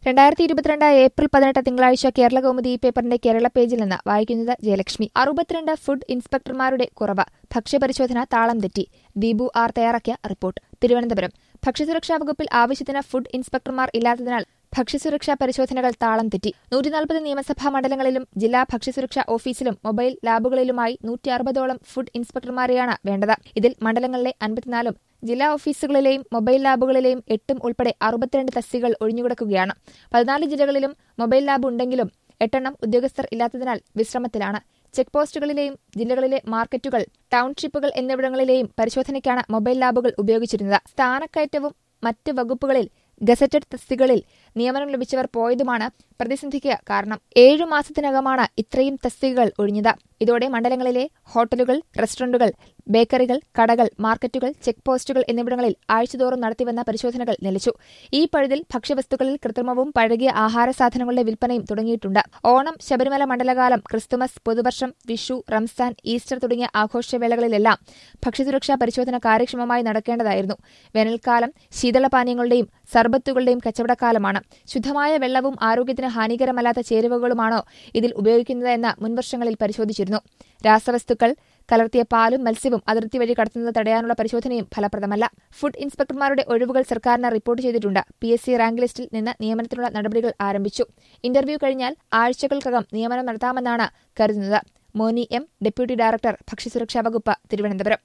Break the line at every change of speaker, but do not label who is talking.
രണ്ടായിരത്തി ഇരുപത്തിരണ്ട് ഏപ്രിൽ പതിനെട്ട് തിങ്കളാഴ്ച കേരള കൗമുദി ഈ പേപ്പറിന്റെ കേരള പേജിൽ നിന്ന് വായിക്കുന്നത് ജയലക്ഷ്മി അറുപത്തിരണ്ട് ഫുഡ് ഇൻസ്പെക്ടർമാരുടെ കുറവ് ഭക്ഷ്യപരിശോധന താളം തെറ്റി ദീപു ആർ തയ്യാറാക്കിയ റിപ്പോർട്ട് തിരുവനന്തപുരം ഭക്ഷ്യസുരക്ഷാ വകുപ്പിൽ ആവശ്യത്തിന് ഫുഡ് ഇൻസ്പെക്ടർമാർ ഇല്ലാത്തതിനാൽ ഭക്ഷ്യസുരക്ഷാ പരിശോധനകൾ താളം തെറ്റി നൂറ്റിനാൽപ്പത് നിയമസഭാ മണ്ഡലങ്ങളിലും ജില്ലാ ഭക്ഷ്യസുരക്ഷാ ഓഫീസിലും മൊബൈൽ ലാബുകളിലുമായി നൂറ്റി അറുപതോളം ഫുഡ് ഇൻസ്പെക്ടർമാരെയാണ് വേണ്ടത് ഇതിൽ മണ്ഡലങ്ങളിലെ അൻപത്തിനാലും ജില്ലാ ഓഫീസുകളിലെയും മൊബൈൽ ലാബുകളിലെയും എട്ടും ഉൾപ്പെടെ അറുപത്തിരണ്ട് തസ്തികകൾ ഒഴിഞ്ഞുകിടക്കുകയാണ് പതിനാല് ജില്ലകളിലും മൊബൈൽ ലാബ് ഉണ്ടെങ്കിലും എട്ടെണ്ണം ഉദ്യോഗസ്ഥർ ഇല്ലാത്തതിനാൽ വിശ്രമത്തിലാണ് ചെക്ക് പോസ്റ്റുകളിലെയും ജില്ലകളിലെ മാർക്കറ്റുകൾ ടൗൺഷിപ്പുകൾ എന്നിവിടങ്ങളിലെയും പരിശോധനയ്ക്കാണ് മൊബൈൽ ലാബുകൾ ഉപയോഗിച്ചിരുന്നത് സ്ഥാനക്കയറ്റവും മറ്റ് വകുപ്പുകളിൽ ഗസറ്റഡ് തസ്തികളിൽ നിയമനം ലഭിച്ചവർ പോയതുമാണ് പ്രതിസന്ധിക്ക് കാരണം ഏഴു മാസത്തിനകമാണ് ഇത്രയും തസ്തികകൾ ഒഴിഞ്ഞത് ഇതോടെ മണ്ഡലങ്ങളിലെ ഹോട്ടലുകൾ റെസ്റ്റോറന്റുകൾ ബേക്കറികൾ കടകൾ മാർക്കറ്റുകൾ ചെക്ക് പോസ്റ്റുകൾ എന്നിവിടങ്ങളിൽ ആഴ്ചതോറും നടത്തിവന്ന പരിശോധനകൾ നിലച്ചു ഈ പഴുതിൽ ഭക്ഷ്യവസ്തുക്കളിൽ കൃത്രിമവും പഴകിയ ആഹാര സാധനങ്ങളുടെ വിൽപ്പനയും തുടങ്ങിയിട്ടുണ്ട് ഓണം ശബരിമല മണ്ഡലകാലം ക്രിസ്തുമസ് പുതുവർഷം വിഷു റംസാൻ ഈസ്റ്റർ തുടങ്ങിയ ആഘോഷവേളകളിലെല്ലാം ഭക്ഷ്യസുരക്ഷാ പരിശോധന കാര്യക്ഷമമായി നടക്കേണ്ടതായിരുന്നു വേനൽക്കാലം ശീതളപാനീയങ്ങളുടെയും സർബത്തുകളുടെയും കച്ചവടക്കാലമാണ് ശുദ്ധമായ വെള്ളവും ആരോഗ്യത്തിന് ഹാനികരമല്ലാത്ത ചേരുവകളുമാണോ ഇതിൽ ഉപയോഗിക്കുന്നത് എന്ന് മുൻവർഷങ്ങളിൽ പരിശോധിച്ചിരുന്നു രാസവസ്തുക്കൾ കലർത്തിയ പാലും മത്സ്യവും അതിർത്തി വഴി കടത്തുന്നത് തടയാനുള്ള പരിശോധനയും ഫലപ്രദമല്ല ഫുഡ് ഇൻസ്പെക്ടർമാരുടെ ഒഴിവുകൾ സർക്കാരിന് റിപ്പോർട്ട് ചെയ്തിട്ടുണ്ട് പി എസ് സി റാങ്ക് ലിസ്റ്റിൽ നിന്ന് നിയമനത്തിനുള്ള നടപടികൾ ആരംഭിച്ചു ഇന്റർവ്യൂ കഴിഞ്ഞാൽ ആഴ്ചകൾക്കകം നിയമനം നടത്താമെന്നാണ് കരുതുന്നത് മോനി എം ഡെപ്യൂട്ടി ഡയറക്ടർ ഭക്ഷ്യസുരക്ഷാ വകുപ്പ് തിരുവനന്തപുരം